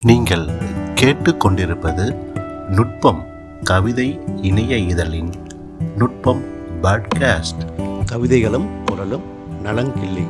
நீங்கள் கேட்டுக்கொண்டிருப்பது நுட்பம் கவிதை இணைய இதழின் நுட்பம் பாட்காஸ்ட் கவிதைகளும் குரலும் நலங்கிள்ளி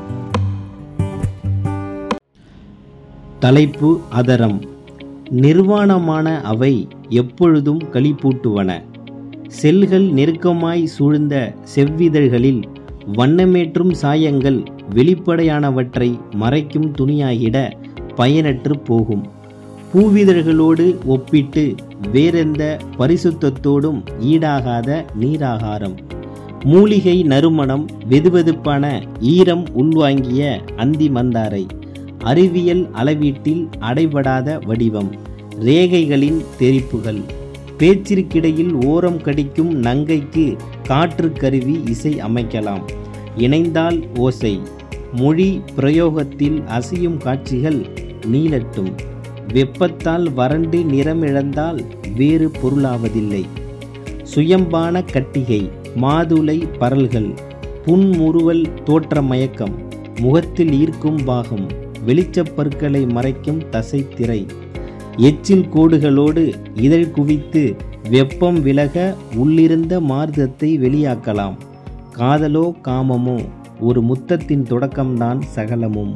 தலைப்பு அதரம் நிர்வாணமான அவை எப்பொழுதும் களிப்பூட்டுவன செல்கள் நெருக்கமாய் சூழ்ந்த செவ்விதழ்களில் வண்ணமேற்றும் சாயங்கள் வெளிப்படையானவற்றை மறைக்கும் துணியாகிட பயனற்று போகும் பூவிதழ்களோடு ஒப்பிட்டு வேறெந்த பரிசுத்தத்தோடும் ஈடாகாத நீராகாரம் மூலிகை நறுமணம் வெதுவெதுப்பான ஈரம் உள்வாங்கிய அந்தி மந்தாரை அறிவியல் அளவீட்டில் அடைபடாத வடிவம் ரேகைகளின் தெரிப்புகள் பேச்சிற்கிடையில் ஓரம் கடிக்கும் நங்கைக்கு காற்று கருவி இசை அமைக்கலாம் இணைந்தால் ஓசை மொழி பிரயோகத்தில் அசையும் காட்சிகள் நீளட்டும் வெப்பத்தால் வறண்டு நிறமிழந்தால் வேறு பொருளாவதில்லை சுயம்பான கட்டிகை மாதுளை பரல்கள் புன்முறுவல் தோற்ற மயக்கம் முகத்தில் ஈர்க்கும் பாகம் வெளிச்சப் பற்களை மறைக்கும் தசை திரை எச்சில் கோடுகளோடு இதழ் குவித்து வெப்பம் விலக உள்ளிருந்த மார்க்கத்தை வெளியாக்கலாம் காதலோ காமமோ ஒரு முத்தத்தின் தொடக்கம்தான் சகலமும்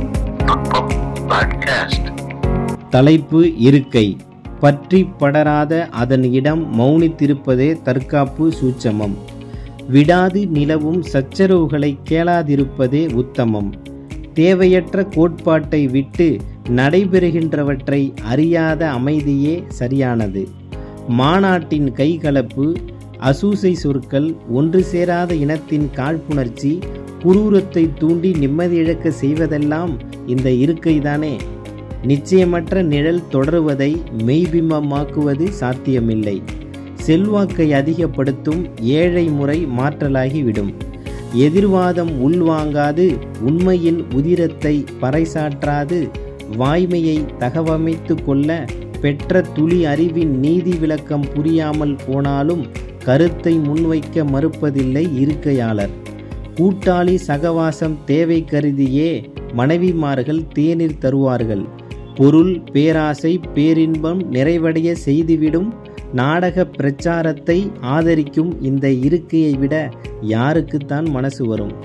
பாட்காஸ்ட் தலைப்பு இருக்கை பற்றி படராத அதன் இடம் மௌனித்திருப்பதே தற்காப்பு சூட்சமம் விடாது நிலவும் சச்சரவுகளை கேளாதிருப்பதே உத்தமம் தேவையற்ற கோட்பாட்டை விட்டு நடைபெறுகின்றவற்றை அறியாத அமைதியே சரியானது மாநாட்டின் கைகலப்பு அசூசை சொற்கள் ஒன்று சேராத இனத்தின் காழ்ப்புணர்ச்சி குரூரத்தை தூண்டி நிம்மதியிழக்க செய்வதெல்லாம் இந்த இருக்கைதானே நிச்சயமற்ற நிழல் தொடருவதை மெய்பிம்பமாக்குவது சாத்தியமில்லை செல்வாக்கை அதிகப்படுத்தும் ஏழை முறை மாற்றலாகிவிடும் எதிர்வாதம் உள்வாங்காது உண்மையின் உதிரத்தை பறைசாற்றாது வாய்மையை தகவமைத்து கொள்ள பெற்ற துளி அறிவின் நீதி விளக்கம் புரியாமல் போனாலும் கருத்தை முன்வைக்க மறுப்பதில்லை இருக்கையாளர் கூட்டாளி சகவாசம் தேவை கருதியே மனைவிமார்கள் தேநீர் தருவார்கள் பொருள் பேராசை பேரின்பம் நிறைவடைய செய்துவிடும் நாடக பிரச்சாரத்தை ஆதரிக்கும் இந்த இருக்கையை விட யாருக்குத்தான் மனசு வரும்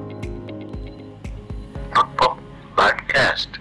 நுட்பம் பாட்காஸ்ட்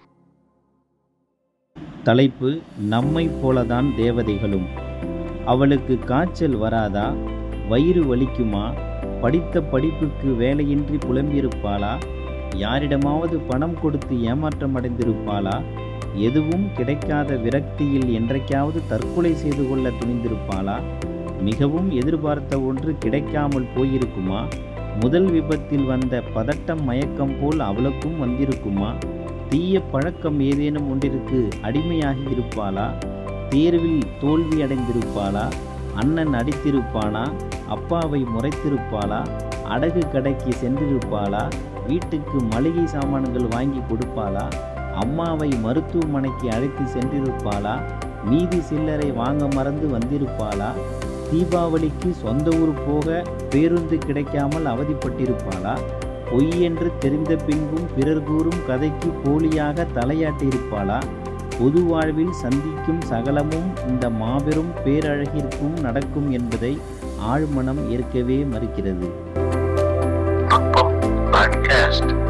தலைப்பு நம்மை போலதான் தேவதைகளும் அவளுக்கு காய்ச்சல் வராதா வயிறு வலிக்குமா படித்த படிப்புக்கு வேலையின்றி புலம்பியிருப்பாளா யாரிடமாவது பணம் கொடுத்து ஏமாற்றம் அடைந்திருப்பாளா எதுவும் கிடைக்காத விரக்தியில் என்றைக்காவது தற்கொலை செய்து கொள்ள துணிந்திருப்பாளா மிகவும் எதிர்பார்த்த ஒன்று கிடைக்காமல் போயிருக்குமா முதல் விபத்தில் வந்த பதட்டம் மயக்கம் போல் அவளுக்கும் வந்திருக்குமா தீய பழக்கம் ஏதேனும் ஒன்றிற்கு அடிமையாகி இருப்பாளா தேர்வில் தோல்வி அடைந்திருப்பாளா அண்ணன் அடித்திருப்பானா அப்பாவை முறைத்திருப்பாளா அடகு கடைக்கு சென்றிருப்பாளா வீட்டுக்கு மளிகை சாமான்கள் வாங்கி கொடுப்பாளா அம்மாவை மருத்துவமனைக்கு அழைத்து சென்றிருப்பாளா மீதி சில்லறை வாங்க மறந்து வந்திருப்பாளா தீபாவளிக்கு சொந்த ஊர் போக பேருந்து கிடைக்காமல் அவதிப்பட்டிருப்பாளா பொய் என்று தெரிந்த பின்பும் பிறர் கூறும் கதைக்கு போலியாக தலையாட்டியிருப்பாளா பொது வாழ்வில் சந்திக்கும் சகலமும் இந்த மாபெரும் பேரழகிற்கும் நடக்கும் என்பதை ஆழ்மனம் ஏற்கவே மறுக்கிறது நுட்பம் பாட்காஸ்ட்